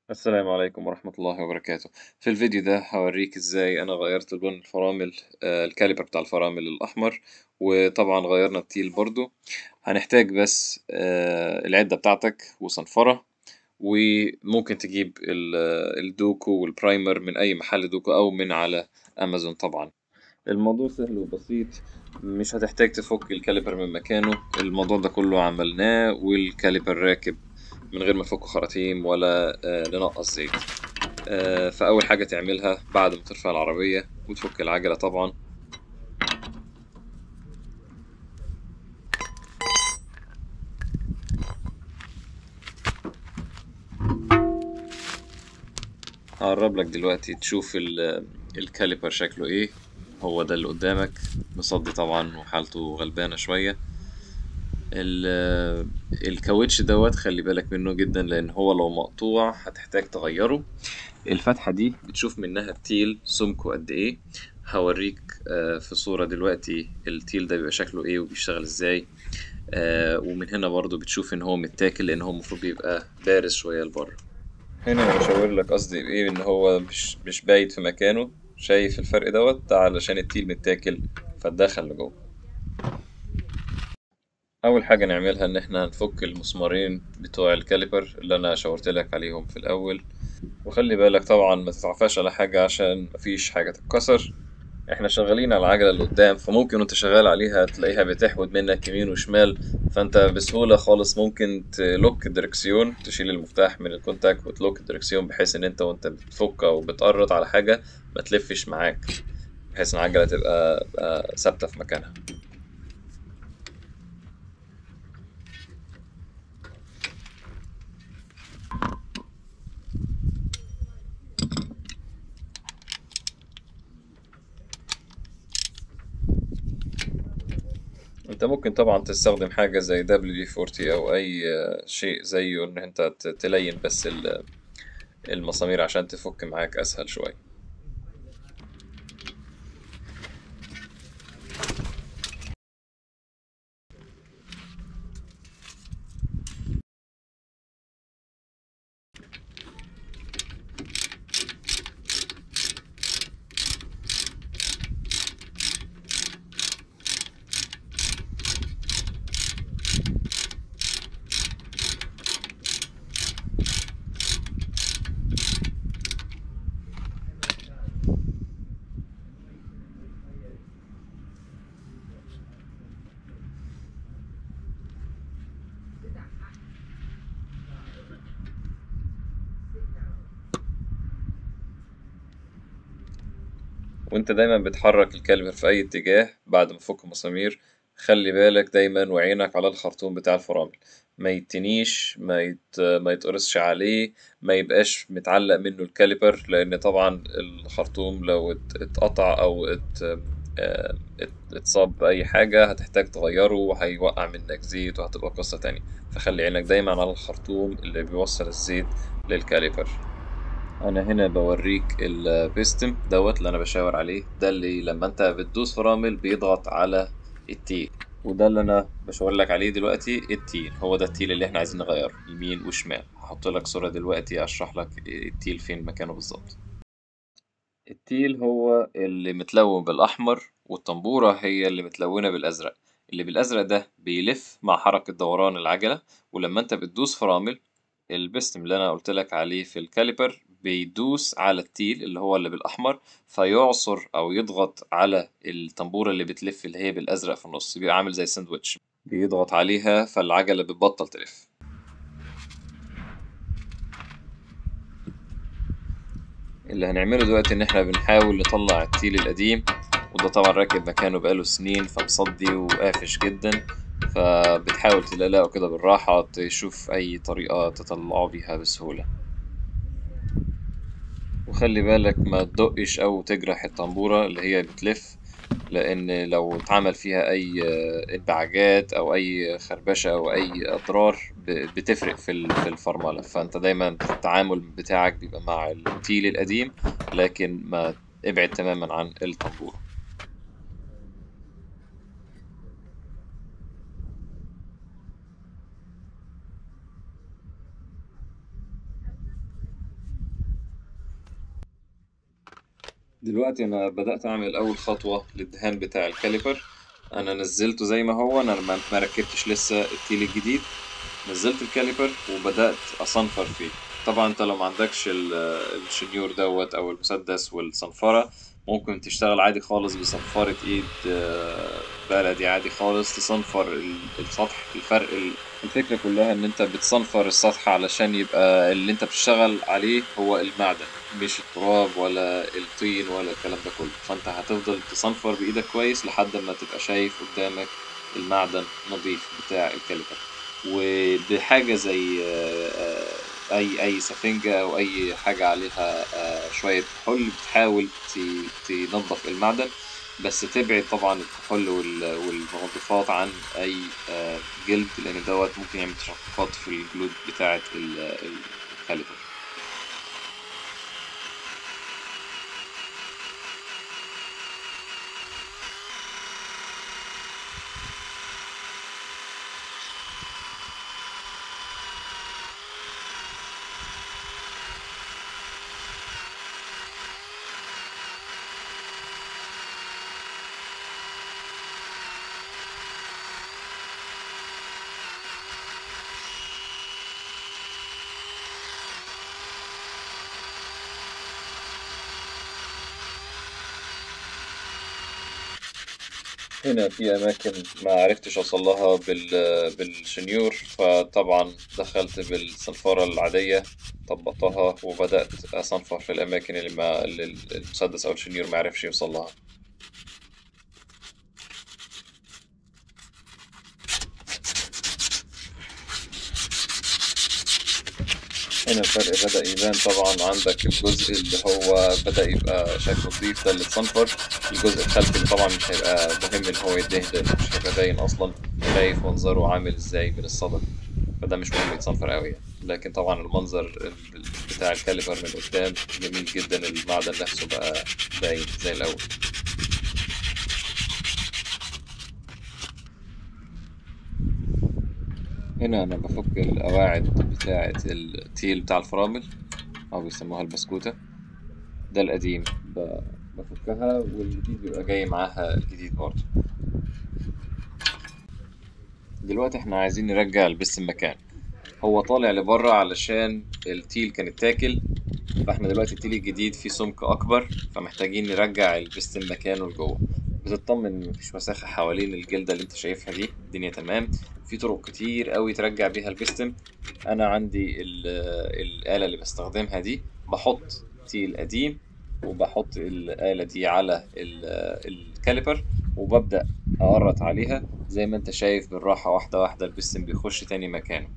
السلام عليكم ورحمة الله وبركاته في الفيديو ده هوريك ازاي انا غيرت لون الفرامل آه، الكاليبر بتاع الفرامل الاحمر وطبعا غيرنا التيل برضو هنحتاج بس آه، العدة بتاعتك وصنفرة وممكن تجيب ال- الدوكو والبرايمر من اي محل دوكو او من على امازون طبعا الموضوع سهل وبسيط مش هتحتاج تفك الكاليبر من مكانه الموضوع ده كله عملناه والكاليبر راكب من غير ما نفك خراطيم ولا آه، ننقص زيت آه، فأول حاجة تعملها بعد ما ترفع العربية وتفك العجلة طبعا هقرب لك دلوقتي تشوف ال- الكاليبر شكله ايه هو ده اللي قدامك مصدي طبعا وحالته غلبانة شوية ال- الكاوتش دوت خلي بالك منه جدا لان هو لو مقطوع هتحتاج تغيره الفتحة دي بتشوف منها التيل سمكه قد ايه هوريك آه، في صورة دلوقتي التيل ده بيبقى شكله ايه وبيشتغل ازاي آه، ومن هنا برضو بتشوف ان هو متاكل لان هو المفروض بيبقى بارز شوية لبره هنا انا بشاور لك قصدي بايه ان هو مش مش بايت في مكانه شايف الفرق دوت ده علشان التيل متاكل فاتدخل لجوه اول حاجه نعملها ان احنا هنفك المسمارين بتوع الكاليبر اللي انا شاورت لك عليهم في الاول وخلي بالك طبعا ما تتعفاش على حاجه عشان مفيش حاجه تتكسر احنا شغالين على العجله اللي قدام فممكن وانت شغال عليها تلاقيها بتحود منك يمين وشمال فانت بسهوله خالص ممكن تلوك الدركسيون تشيل المفتاح من الكونتاك وتلوك الدركسيون بحيث ان انت وانت بتفك او بتقرط على حاجه ما تلفش معاك بحيث ان العجله تبقى تبقى ثابته في مكانها انت ممكن طبعا تستخدم حاجة زي WD-40 او اي شيء زيه ان انت ت- تلين بس ال- المسامير عشان تفك معاك اسهل شوية وانت دايما بتحرك الكاليبر في اي اتجاه بعد ما تفك المسامير خلي بالك دايما وعينك على الخرطوم بتاع الفرامل ما يتنيش ما يت... ما يتقرصش عليه ما يبقاش متعلق منه الكاليبر لان طبعا الخرطوم لو ات- اتقطع او ات... اه، ات- اتصاب بأي حاجة هتحتاج تغيره وهيوقع منك زيت وهتبقى قصة تانية فخلي عينك دايما على الخرطوم اللي بيوصل الزيت للكاليبر انا هنا بوريك البيستم دوت اللي انا بشاور عليه ده اللي لما انت بتدوس فرامل بيضغط على التيل وده اللي انا بشاور لك عليه دلوقتي التيل هو ده التيل اللي احنا عايزين نغيره يمين وشمال هحط لك صورة دلوقتي اشرح لك التيل فين مكانه بالظبط التيل هو اللي متلون بالاحمر والطنبورة هي اللي متلونة بالازرق اللي بالازرق ده بيلف مع حركة دوران العجلة ولما انت بتدوس فرامل البستم اللي انا قلت لك عليه في الكاليبر بيدوس على التيل اللي هو اللي بالاحمر فيعصر او يضغط على الطنبوره اللي بتلف اللي هي بالازرق في النص بيبقى عامل زي الساندوتش بيضغط عليها فالعجله بتبطل تلف اللي هنعمله دلوقتي ان احنا بنحاول نطلع التيل القديم وده طبعا راكب مكانه بقاله سنين فمصدي وقافش جدا فبتحاول تلاقيه كده بالراحة تشوف أي طريقة تطلعه بيها بسهولة وخلي بالك ما تدقش أو تجرح الطنبورة اللي هي بتلف لأن لو اتعمل فيها أي انبعاجات أو أي خربشة أو أي أضرار ب- بتفرق في ال- في الفرملة فأنت دايما التعامل بتاعك بيبقى مع التيل القديم لكن ما ابعد تماما عن الطنبورة دلوقتي أنا بدأت أعمل أول خطوة للدهان بتاع الكاليبر أنا نزلته زي ما هو أنا ما ما ركبتش لسه التيل الجديد نزلت الكاليبر وبدأت أصنفر فيه طبعا انت لو ما عندكش ال- الشنيور دوت او المسدس والصنفرة ممكن تشتغل عادي خالص بصنفرة ايد آه، بلدي عادي خالص تصنفر ال- السطح الفرق ال- الفكرة كلها ان انت بتصنفر السطح علشان يبقى اللي انت بتشتغل عليه هو المعدن مش التراب ولا الطين ولا الكلام ده كله فانت هتفضل تصنفر بايدك كويس لحد ما تبقى شايف قدامك المعدن نظيف بتاع الكاليبر وبحاجة زي آه، آه، أي أي سفنجة أو أي حاجة عليها آه، شوية كحول بتحاول ت- تنظف المعدن بس تبعد طبعا الكحول وال- والمنظفات عن أي آه، جلد لأن دوت ممكن يعمل تشققات في الجلود بتاعة ال- الكاليبر هنا في أماكن ما عرفتش أوصلها بال بالشنيور فطبعا دخلت بالصنفرة العادية طبقتها وبدأت أصنفر في الأماكن اللي ما اللي المسدس أو الشنيور ما عرفش يوصلها هنا الفرق بدأ يبان طبعا عندك الجزء اللي هو بدأ يبقى شكله نضيف ده اللي اتصنفر الجزء الخلفي اللي طبعا مش هيبقى مهم إن هو يدهن مش هيبقى باين أصلا شايف منظره عامل إزاي من الصدى فده مش مهم يتصنفر أوي يعني لكن طبعا المنظر ال- بتاع الكاليبر من قدام جميل جدا المعدن نفسه بقى باين زي الأول هنا أنا بفك القواعد بتاعة التيل بتاع الفرامل أو بيسموها البسكوتة ده القديم ب- بفكها والجديد بيبقى جاي معاها الجديد برضه دلوقتي احنا عايزين نرجع البستم مكان هو طالع لبره علشان التيل كان اتاكل فاحنا دلوقتي التيل الجديد فيه سمك اكبر فمحتاجين نرجع البستم مكانه لجوه بتطمن ان مفيش مساحة حوالين الجلدة اللي انت شايفها دي الدنيا تمام في طرق كتير قوي ترجع بيها البستم انا عندي ال- الآلة اللي بستخدمها دي بحط تيل قديم وبحط الآلة دي على ال- الكاليبر وببدأ أقرط عليها زي ما انت شايف بالراحة واحدة واحدة البستم بيخش تاني مكانه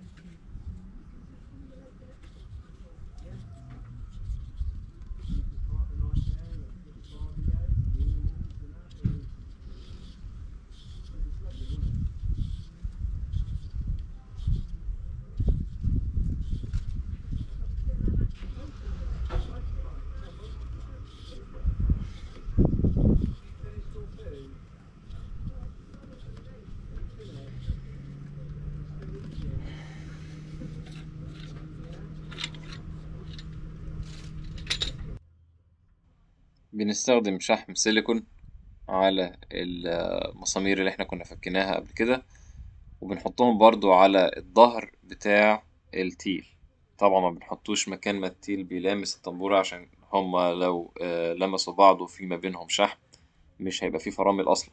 بنستخدم شحم سيليكون على المسامير اللي احنا كنا فكيناها قبل كده وبنحطهم برضو على الظهر بتاع التيل طبعا ما بنحطوش مكان ما التيل بيلامس الطنبورة عشان هما لو آه، لمسوا بعض وفي ما بينهم شحم مش هيبقى فيه فرامل أصلا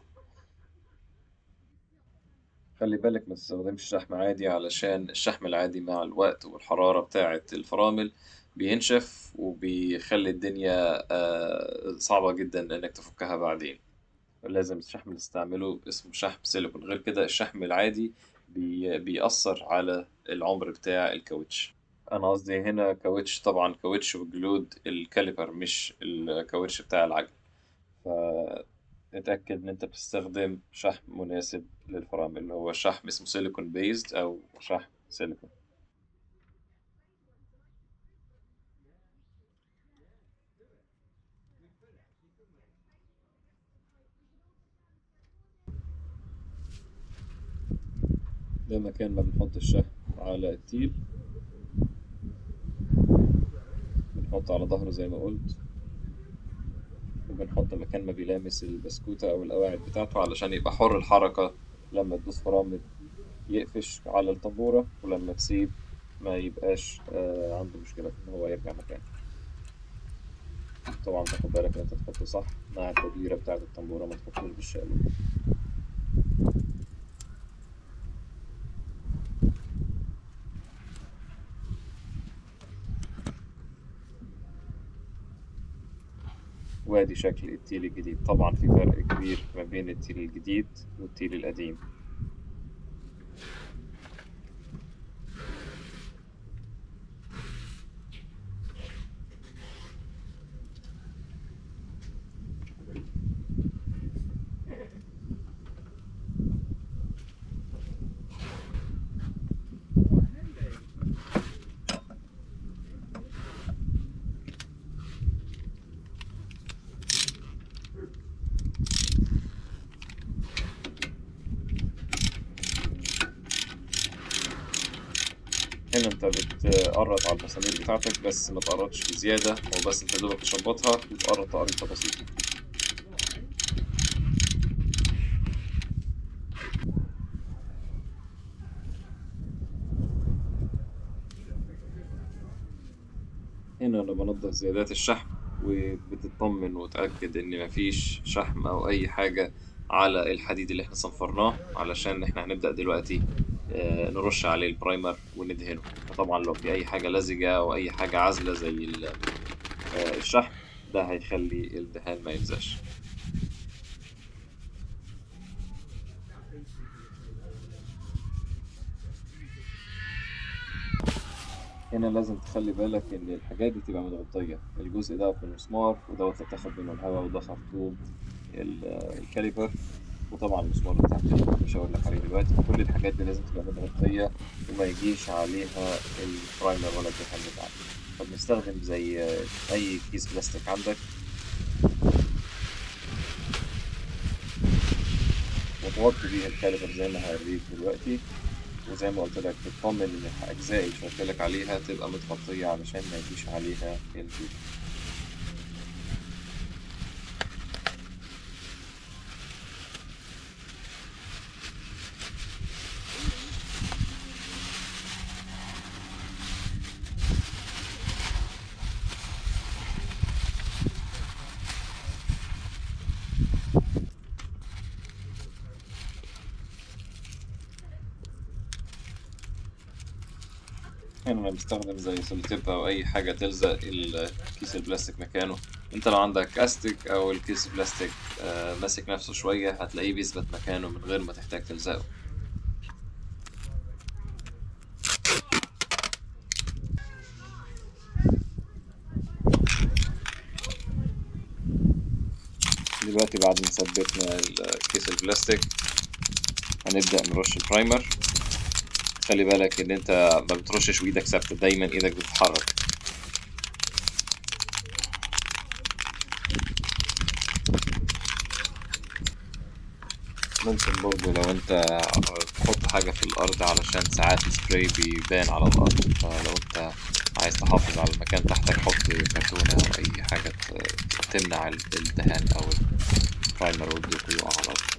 خلي بالك ما تستخدمش شحم عادي علشان الشحم العادي مع الوقت والحرارة بتاعة الفرامل بينشف وبيخلي الدنيا آه، صعبة جدا إنك تفكها بعدين لازم الشحم اللي تستعمله اسمه شحم سيليكون غير كده الشحم العادي بي بيأثر على العمر بتاع الكاوتش أنا قصدي هنا كاوتش طبعا كاوتش وجلود الكاليبر مش الكاوتش بتاع العجل فاتأكد إن أنت بتستخدم شحم مناسب للفرامل اللي هو شحم اسمه سيليكون بيزد أو شحم سيليكون ده مكان ما بنحط الشحم على التيل بنحط على ظهره زي ما قلت وبنحط مكان ما بيلامس البسكوتة أو القواعد بتاعته علشان يبقى حر الحركة لما تدوس فرامل يقفش على الطبورة ولما تسيب ما يبقاش آه، عنده مشكلة في إن هو يرجع مكانه طبعا تاخد بالك إن أنت تحطه صح مع التدويرة بتاعة الطنبورة ما تحطوش بالشقلب وادي شكل التيل الجديد طبعا في فرق كبير ما بين التيل الجديد والتيل القديم هنا انت بتقرط على المسامير بتاعتك بس ما تقرطش بزيادة هو بس انت دوبك تشبطها وتقرط تقريطة بسيطة هنا انا بنضف زيادات الشحم وبتطمن وتأكد ان مفيش شحم او اي حاجة على الحديد اللي احنا صنفرناه علشان احنا هنبدأ دلوقتي آه، نرش عليه البرايمر وندهنه فطبعا لو في اي حاجة لزجة او اي حاجة عازلة زي ال- آه، الشحم ده هيخلي الدهان ما يلزقش هنا لازم تخلي بالك ان الحاجات دي تبقى متغطية الجزء ده بالمسمار ودوت اللي بتاخد منه الهواء وده خرطوم ال- آه، الكاليبر وطبعا المسمار اللي تحت مش هقول لك عليه دلوقتي كل الحاجات دي لازم تبقى متغطية وما يجيش عليها البرايمر ولا الدهان بتاعك فبنستخدم زي آه، أي كيس بلاستيك عندك وتغطي بيه الكاليبر زي ما هوريك دلوقتي وزي ما قلت لك تطمن ان الاجزاء اللي قلت لك عليها تبقى متغطيه علشان ما يجيش عليها الدود هنا انا بستخدم زي سلوتيب او اي حاجه تلزق الكيس البلاستيك مكانه انت لو عندك استك او الكيس البلاستيك آه، ماسك نفسه شويه هتلاقيه بيثبت مكانه من غير ما تحتاج تلزقه دلوقتي بعد ما ثبتنا الكيس البلاستيك هنبدأ نرش البرايمر خلي بالك ان انت ما بترشش وايدك ثابته دايما ايدك بتتحرك ممكن برضو لو انت تحط حاجة في الأرض علشان ساعات السبراي بيبان على الأرض فلو انت عايز تحافظ على المكان تحتك حط كرتونة أو أي حاجة ت- تمنع الدهان أو البرايمر والدوكو يقع على الأرض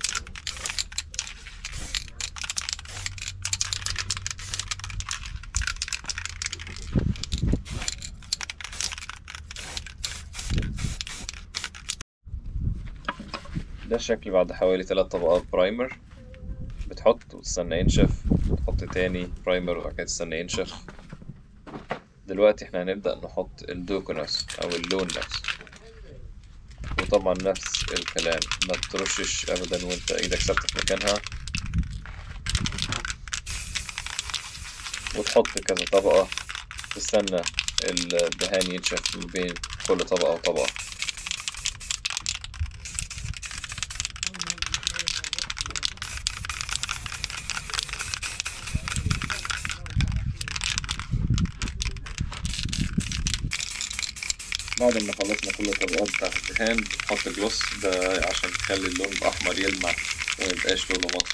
ده الشكل بعد حوالي ثلاث طبقات برايمر بتحط وتستنى ينشف تحط تاني برايمر وبعد كده تستنى ينشف دلوقتي احنا هنبدأ نحط الدوكو نفسه أو اللون نفسه وطبعا نفس الكلام ما ترشش أبدا وانت ايدك ثابتة في مكانها وتحط كذا طبقة تستنى الدهان ينشف من بين كل طبقة وطبقة بعد ما خلصنا كل الطبقات بتاعت الدهان بنحط جلوس ده عشان يخلي اللون الأحمر يلمع وميبقاش لونه مطفي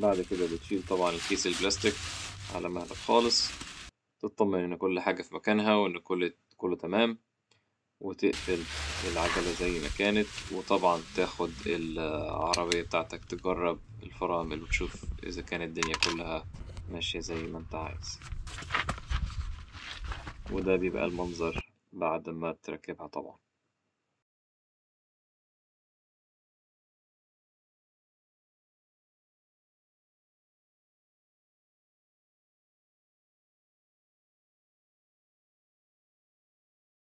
بعد كده بتشيل طبعا الكيس البلاستيك على مهلك خالص تطمن إن كل حاجة في مكانها وإن كل كله تمام وتقفل العجلة زي ما كانت وطبعا تاخد العربية بتاعتك تجرب الفرامل وتشوف إذا كانت الدنيا كلها ماشية زي ما انت عايز وده بيبقى المنظر بعد ما تركبها طبعا